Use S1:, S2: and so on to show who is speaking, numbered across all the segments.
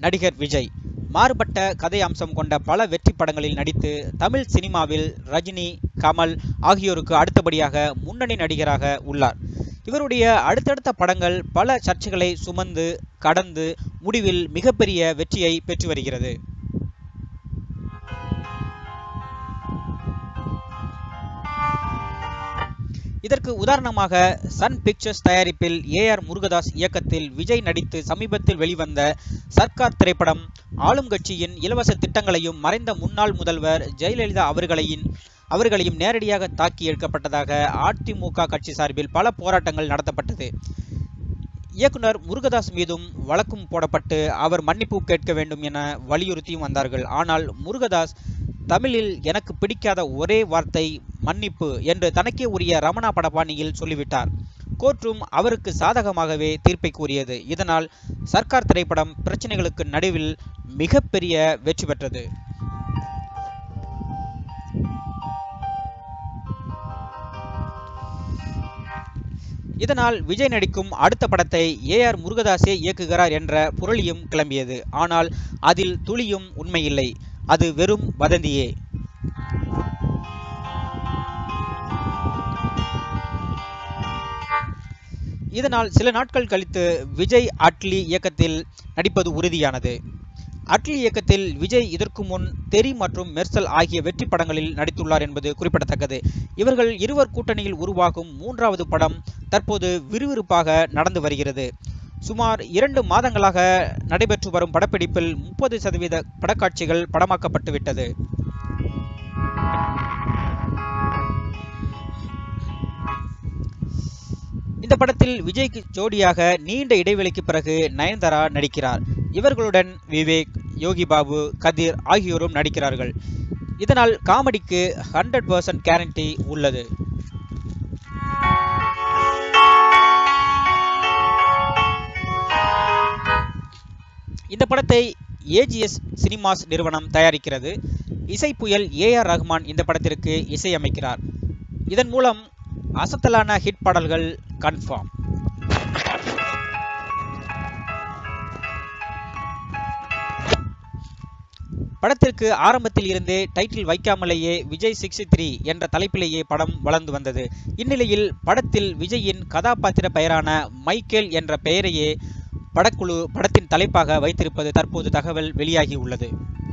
S1: நடிகர் விஜய் மாறுபட்ட கதை அம்சம் கொண்ட பல வெற்றி படங்களில் நடித்து தமிழ் சினிமாவில் ரஜினி கமல் ஆகியோருக்கு அடுத்தபடியாக முன்னணி நடிகராக உள்ளார் இவருடைய அடுத்தடுத்த படங்கள் பல சர்ச்சைகளை சுமந்து கடந்து முடிவில் மிகப்பெரிய வெற்றியை பெற்று வருகிறது இதற்கு உதாரணமாக சன் பிக்சர்ஸ் தயாரிப்பில் ஏ ஆர் முருகதாஸ் இயக்கத்தில் விஜய் நடித்து சமீபத்தில் வெளிவந்த சர்க்கார் திரைப்படம் ஆளும் கட்சியின் இலவச திட்டங்களையும் மறைந்த முன்னாள் முதல்வர் ஜெயலலிதா அவர்களையும் அவர்களையும் நேரடியாக தாக்கி எடுக்கப்பட்டதாக அதிமுக கட்சி சார்பில் பல போராட்டங்கள் நடத்தப்பட்டது இயக்குனர் முருகதாஸ் மீதும் வழக்கும் போடப்பட்டு அவர் மன்னிப்பு கேட்க வேண்டும் என வலியுறுத்தியும் வந்தார்கள் ஆனால் முருகதாஸ் தமிழில் எனக்கு பிடிக்காத ஒரே வார்த்தை மன்னிப்பு என்று தனக்கே உரிய ரமணா படபாணியில் சொல்லிவிட்டார் கோர்ட்டும் அவருக்கு சாதகமாகவே தீர்ப்பை கூறியது இதனால் சர்க்கார் திரைப்படம் பிரச்சனைகளுக்கு நடுவில் மிகப்பெரிய வெற்றி பெற்றது இதனால் விஜய் நடிக்கும் அடுத்த படத்தை ஏ ஆர் முருகதாஸே இயக்குகிறார் என்ற புரளியும் கிளம்பியது ஆனால் அதில் துளியும் உண்மையில்லை அது வெறும் வதந்தியே இதனால் சில நாட்கள் கழித்து விஜய் அட்லி இயக்கத்தில் நடிப்பது உறுதியானது அட்லி இயக்கத்தில் விஜய் இதற்கு முன் தெரி மற்றும் மெர்சல் ஆகிய வெற்றி படங்களில் நடித்துள்ளார் என்பது குறிப்பிடத்தக்கது இவர்கள் இருவர் கூட்டணியில் உருவாகும் மூன்றாவது படம் தற்போது விறுவிறுப்பாக நடந்து வருகிறது சுமார் இரண்டு மாதங்களாக நடைபெற்று வரும் படப்பிடிப்பில் முப்பது சதவீத படக்காட்சிகள் படமாக்கப்பட்டு விட்டது இந்த படத்தில் விஜய்க்கு ஜோடியாக நீண்ட இடைவெளிக்கு பிறகு நயன்தாரா நடிக்கிறார் இவர்களுடன் விவேக் யோகி பாபு கதிர் ஆகியோரும் நடிக்கிறார்கள் இதனால் காமெடிக்கு ஹண்ட்ரட் பர்சன்ட் கேரண்டி உள்ளது இந்த படத்தை ஏஜிஎஸ் சினிமாஸ் நிறுவனம் தயாரிக்கிறது இசை புயல் ஏ ஆர் ரஹ்மான் இந்த படத்திற்கு இசையமைக்கிறார் இதன் மூலம் அசத்தலான ஹிட் பாடல்கள் கன்ஃபார்ம் படத்திற்கு ஆரம்பத்தில் இருந்தே டைட்டில் வைக்காமலேயே விஜய் சிக்ஸ்டி த்ரீ என்ற தலைப்பிலேயே படம் வளர்ந்து வந்தது இந்நிலையில் படத்தில் விஜயின் கதாபாத்திர பெயரான மைக்கேல் என்ற பெயரையே படக்குழு படத்தின் தலைப்பாக வைத்திருப்பது தற்போது தகவல் வெளியாகி உள்ளது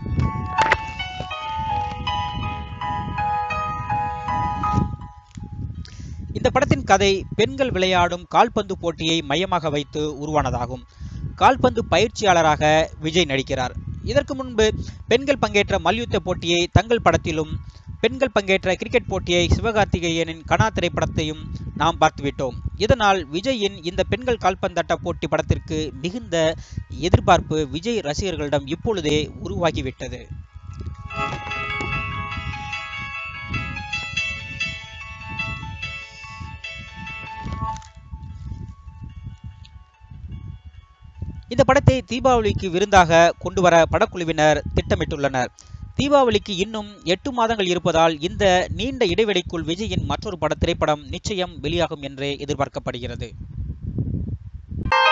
S1: இந்த படத்தின் கதை பெண்கள் விளையாடும் கால்பந்து போட்டியை மையமாக வைத்து உருவானதாகும் கால்பந்து பயிற்சியாளராக விஜய் நடிக்கிறார் இதற்கு முன்பு பெண்கள் பங்கேற்ற மல்யுத்த போட்டியை தங்கள் படத்திலும் பெண்கள் பங்கேற்ற கிரிக்கெட் போட்டியை சிவகார்த்திகேயனின் கனா திரைப்படத்தையும் நாம் பார்த்துவிட்டோம் இதனால் விஜயின் இந்த பெண்கள் கால்பந்தாட்ட போட்டி படத்திற்கு மிகுந்த எதிர்பார்ப்பு விஜய் ரசிகர்களிடம் இப்பொழுதே உருவாகிவிட்டது இந்த படத்தை தீபாவளிக்கு விருந்தாக கொண்டு வர படக்குழுவினர் திட்டமிட்டுள்ளனர் தீபாவளிக்கு இன்னும் எட்டு மாதங்கள் இருப்பதால் இந்த நீண்ட இடைவெளிக்குள் விஜயின் மற்றொரு பட திரைப்படம் நிச்சயம் வெளியாகும் என்றே எதிர்பார்க்கப்படுகிறது